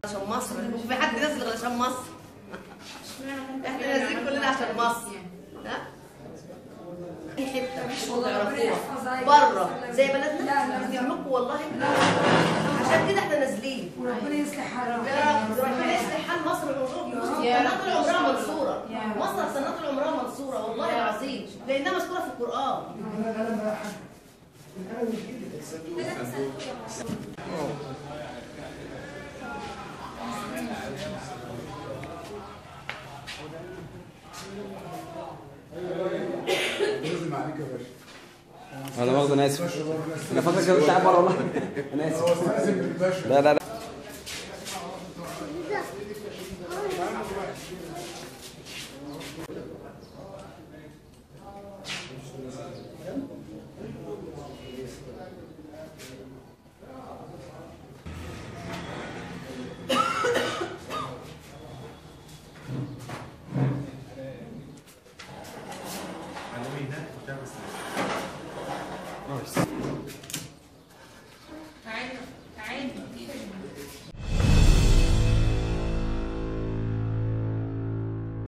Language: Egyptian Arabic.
عشان مصر وفي حد نازل غير عشان مصر احنا نازلين كلنا عشان مصر ها اي حته مش تعرفوها بره زي بلدنا بيعملوا والله عشان كده احنا نازلين وربنا يصلح حالنا يا رب ربنا يصلح حال مصر من سنة طول عمرها منصورة مصر سنة طول عمرها منصورة والله العظيم لأنها مذكورة في القرآن لازم عليك يا باشا انا مؤاخذة انا اسف باشا بره الناس انا فاكر كده بتاع بره والله انا اسف هو استاذن بالباشا لا لا لا علمي هناك وتعمل